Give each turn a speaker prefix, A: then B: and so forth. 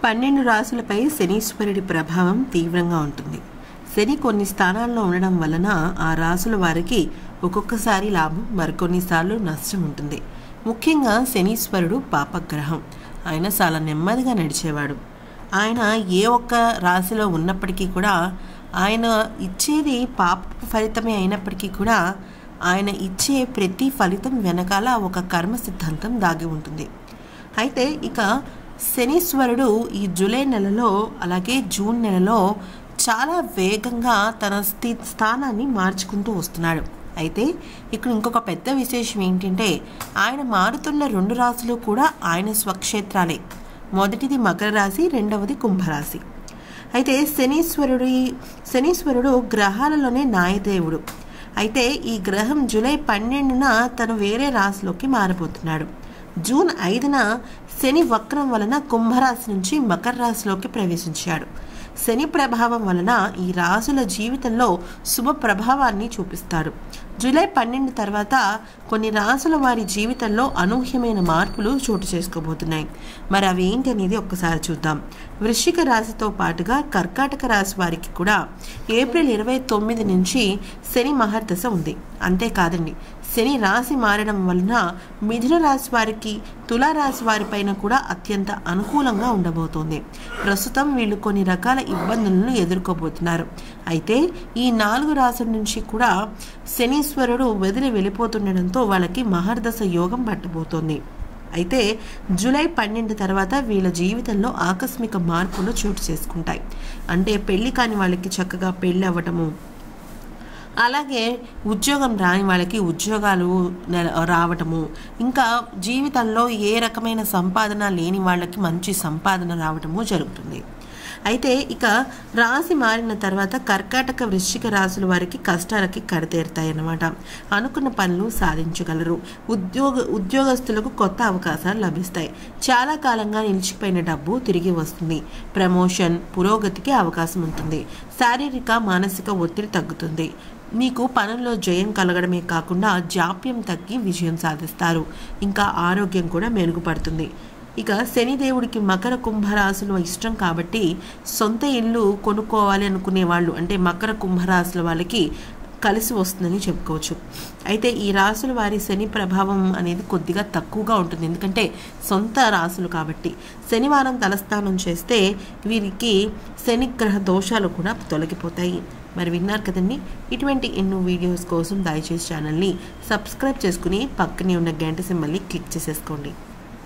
A: పన్నెండు రాసులపై శనీశ్వరుడి ప్రభావం తీవ్రంగా ఉంటుంది శని కొన్ని స్థానాల్లో ఉండడం వలన ఆ రాసుల వారికి ఒక్కొక్కసారి లాభం మరికొన్నిసార్లు నష్టం ఉంటుంది ముఖ్యంగా శనీశ్వరుడు పాపగ్రహం ఆయన చాలా నెమ్మదిగా నడిచేవాడు ఆయన ఏ ఒక్క రాశిలో ఉన్నప్పటికీ కూడా ఆయన ఇచ్చేది పాప ఫలితమే అయినప్పటికీ కూడా ఆయన ఇచ్చే ప్రతి ఫలితం వెనకాల ఒక కర్మ సిద్ధాంతం దాగి ఉంటుంది అయితే ఇక శనీశ్వరుడు ఈ జూలై నెలలో అలాగే జూన్ నెలలో చాలా వేగంగా తన స్థి స్థానాన్ని మార్చుకుంటూ వస్తున్నాడు అయితే ఇక్కడ ఇంకొక పెద్ద విశేషం ఏంటంటే ఆయన మారుతున్న రెండు రాశులు కూడా ఆయన స్వక్షేత్రాలే మొదటిది మకర రాశి రెండవది కుంభరాశి అయితే శనీశ్వరుడి శనీశ్వరుడు గ్రహాలలోనే నాయదేవుడు అయితే ఈ గ్రహం జూలై పన్నెండున తను వేరే రాశిలోకి మారబోతున్నాడు జూన్ ఐదున శని వక్రం వలన కుంభరాశి నుంచి మకర రాశిలోకి ప్రవేశించాడు శని ప్రభావం వలన ఈ రాసుల జీవితంలో శుభ ప్రభావాన్ని చూపిస్తాడు జూలై పన్నెండు తర్వాత కొన్ని రాసుల వారి జీవితంలో అనూహ్యమైన మార్పులు చోటు చేసుకోబోతున్నాయి మరి అవి ఏంటి అనేది ఒక్కసారి చూద్దాం వృశ్చిక రాశితో పాటుగా కర్కాటక రాశి వారికి కూడా ఏప్రిల్ ఇరవై తొమ్మిది నుంచి శని మహర్దశ ఉంది అంతేకాదండి శని రాశి మారడం వలన మిథున రాశి వారికి తులారాశి వారిపైన కూడా అత్యంత అనుకూలంగా ఉండబోతోంది ప్రస్తుతం వీళ్ళు కొన్ని రకాల ఇబ్బందులను ఎదుర్కోబోతున్నారు అయితే ఈ నాలుగు రాశుల నుంచి కూడా శనీశ్వరుడు వదిలి వెళ్ళిపోతుండడంతో వాళ్ళకి మహర్దశ యోగం పట్టబోతోంది అయితే జూలై పన్నెండు తర్వాత వీళ్ళ జీవితంలో ఆకస్మిక మార్పులు చోటు చేసుకుంటాయి అంటే పెళ్లి కాని వాళ్ళకి చక్కగా పెళ్ళి అవ్వటము అలాగే ఉద్యోగం రాని వాళ్ళకి ఉద్యోగాలు నెల- రావటము ఇంకా జీవితంలో ఏ రకమైన సంపాదన లేని వాళ్ళకి మంచి సంపాదన రావటము జరుగుతుంది అయితే ఇక రాశి మారిన తర్వాత కర్కాటక వృశ్చిక రాశుల వారికి కష్టాలకి కడతేరుతాయి అన్నమాట అనుకున్న పనులు సాధించగలరు ఉద్యోగ ఉద్యోగస్తులకు కొత్త అవకాశాలు లభిస్తాయి చాలా కాలంగా నిలిచిపోయిన డబ్బు తిరిగి వస్తుంది ప్రమోషన్ పురోగతికి అవకాశం ఉంటుంది శారీరక మానసిక ఒత్తిడి తగ్గుతుంది మీకు పనుల్లో జయం కలగడమే కాకుండా జాప్యం తగ్గి విజయం సాధిస్తారు ఇంకా ఆరోగ్యం కూడా మెరుగుపడుతుంది ఇక శనిదేవుడికి మకర కుంభరాశులు ఇష్టం కాబట్టి సొంత ఇల్లు కొనుక్కోవాలి అనుకునే వాళ్ళు అంటే మకర కుంభరాశుల వాళ్ళకి కలిసి వస్తుందని చెప్పుకోవచ్చు అయితే ఈ రాసుల వారి శని ప్రభావం అనేది కొద్దిగా తక్కువగా ఉంటుంది ఎందుకంటే సొంత రాసులు కాబట్టి శనివారం తలస్నానం చేస్తే వీరికి శనిగ్రహ దోషాలు కూడా తొలగిపోతాయి మరి విన్నారు కదండి ఇటువంటి ఎన్నో వీడియోస్ కోసం దయచేసి ఛానల్ని సబ్స్క్రైబ్ చేసుకుని పక్కనే ఉన్న గంట సింబల్ని క్లిక్ చేసేసుకోండి